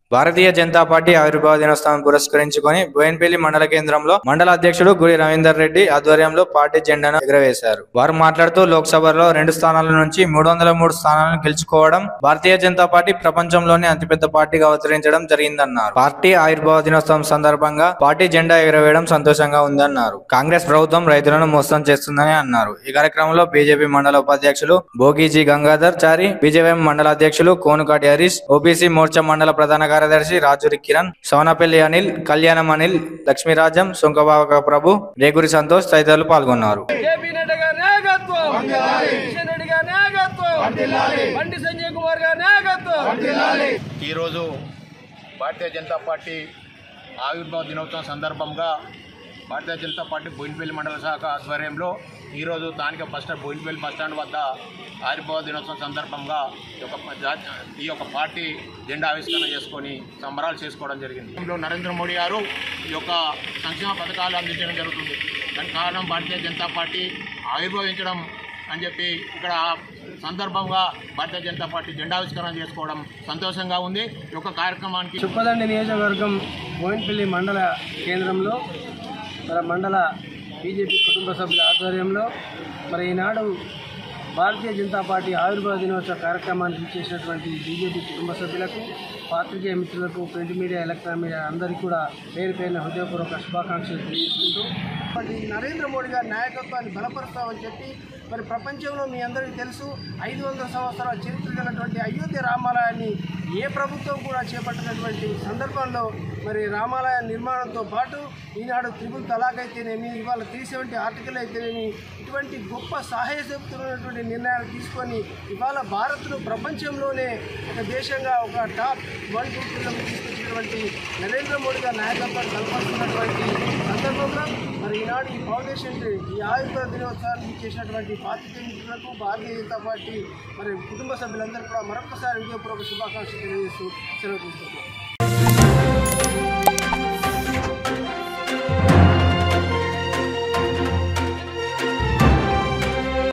భారతీయ Janata party ఆవిర్భావ దినోత్సవం పురస్కరించుకొని బోయిన్పల్లి మండల కేంద్రంలో మండల అధ్యక్షుడు గుడి రవీందర్ రెడ్డి ఆధ్వర్యంలో పార్టీ జెండాను ఎగురవేశారు వారు మాట్లాడుతూ లోక్సభలో రెండు స్థానాల నుంచి మూడు వందల మూడు స్థానాలను గెలుచుకోవడం భారతీయ జనతా పార్టీ ప్రపంచంలోనే అతిపెద్ద పార్టీగా అవతరించడం జరిగిందన్నారు పార్టీ ఆవిర్భావ దినోత్సవం సందర్భంగా పార్టీ జెండా ఎగురవేయడం సంతోషంగా ఉందన్నారు కాంగ్రెస్ ప్రభుత్వం రైతులను మోసం చేస్తుందని అన్నారు ఈ కార్యక్రమంలో బీజేపీ మండల ఉపాధ్యక్షులు భోగీజీ గంగాధర్ చారి బీజేఎం మండల అధ్యక్షులు కోనుకాటి హరీష్ ఓబీసీ మోర్చా మండల ప్రధాన కార్యదర్శి రాజురి కిరణ్ సోనపల్లి అనిల్ కళ్యాణం అనిల్ లక్ష్మీరాజం సుంకబాక ప్రభు రేగురి సంతోష్ తదితరులు పాల్గొన్నారు జేపీ నడ్డా గారి నాయకత్వం కిషన్ రెడ్డి గారి నాయకత్వం బండి సంజయ్ కుమార్ గారి నాయకత్వం ఈరోజు భారతీయ జనతా పార్టీ ఆవిర్భావ దినోత్సవం సందర్భంగా భారతీయ జనతా పార్టీ బోయినపల్లి మండల శాఖ ఆధ్వర్యంలో ఈరోజు స్థానిక bus stand Boinapalli bus stand వద్ద ఆవిర్భావ దినోత్సవం సందర్భంగా ఈ యొక్క ప- జా- ఈ యొక్క పార్టీ జెండా ఆవిష్కరణ చేసుకొని సంబరాలు చేసుకోవడం జరిగింది ఇందులో నరేంద్ర మోడీ గారు ఈ యొక్క సంక్షేమ పథకాలు అందించడం జరుగుతుంది దానికి కారణం భారతీయ జనతా పార్టీ ఆవిర్భవించడం అని చెప్పి ఇక్కడ సందర్భంగా భారతీయ జనతా పార్టీ జెండావిష్కరణ చేసుకోవడం సంతోషంగా ఉంది ఈ యొక్క కార్యక్రమానికి చుప్పదండి నియోజకవర్గం బోయిన్పల్లి మండల కేంద్రంలో మరి మండల బీజేపీ కుటుంబ సభ్యుల ఆధ్వర్యంలో మరి ఈనాడు భారతీయ జనతా పార్టీ ఆవిర్భావ దినోత్సవ కార్యక్రమానికి ఇచ్చేసినటువంటి బీజేపీ కుటుంబ సభ్యులకు పాత్రికేయ మిత్రులకు ప్రింట్ మీడియా ఎలక్ట్రానిక్ మీడియా అందరికీ కూడా పేరు పేరున హృదయపూర్వక శుభాకాంక్షలు తెలియజేసుకుంటూ మరి నరేంద్ర మోడీ గారి నాయకత్వాన్ని బలపరుస్తామని చెప్పి మరి ప్రపంచంలో మీ అందరికీ తెలుసు ఐదు వందల సంవత్సరాల చరిత్ర గలటువంటి అయోధ్య రామాలయాన్ని ఏ ప్రభుత్వం కూడా చేపట్టినటువంటి సందర్భంలో మరి రామాలయ నిర్మాణంతో పాటు ఈనాడు త్రిపుల్ తలాక్ అయితేనేమి ఇవాళ త్రీ సెవెంటీ ఆర్టికల్ అయితేనేమి ఇటువంటి గొప్ప సహాయశక్తున్నటువంటి నిర్ణయాలు తీసుకొని ఇవాళ భారత్ను ప్రపంచంలోనే ఒక దేశంగా ఒక టాప్ వన్ గుర్తులకు తీసుకొచ్చినటువంటి నరేంద్ర మోడీ గారి నాయకత్వాన్ని కల్పిస్తున్నటువంటి సందర్భంలో మరి ఈనాడు ఈ ఫౌండేషన్ ఈ ఆయుర్వేద దినోత్సవానికి చేసినటువంటి పార్టీ మిత్రులకు భారతీయ జనతా పార్టీ మరి కుటుంబ సభ్యులందరూ కూడా మరొకసారి విజయపూర్వక శుభాకాంక్షలు తెలియజేస్తూ సెలవు తీసుకుంటున్నాం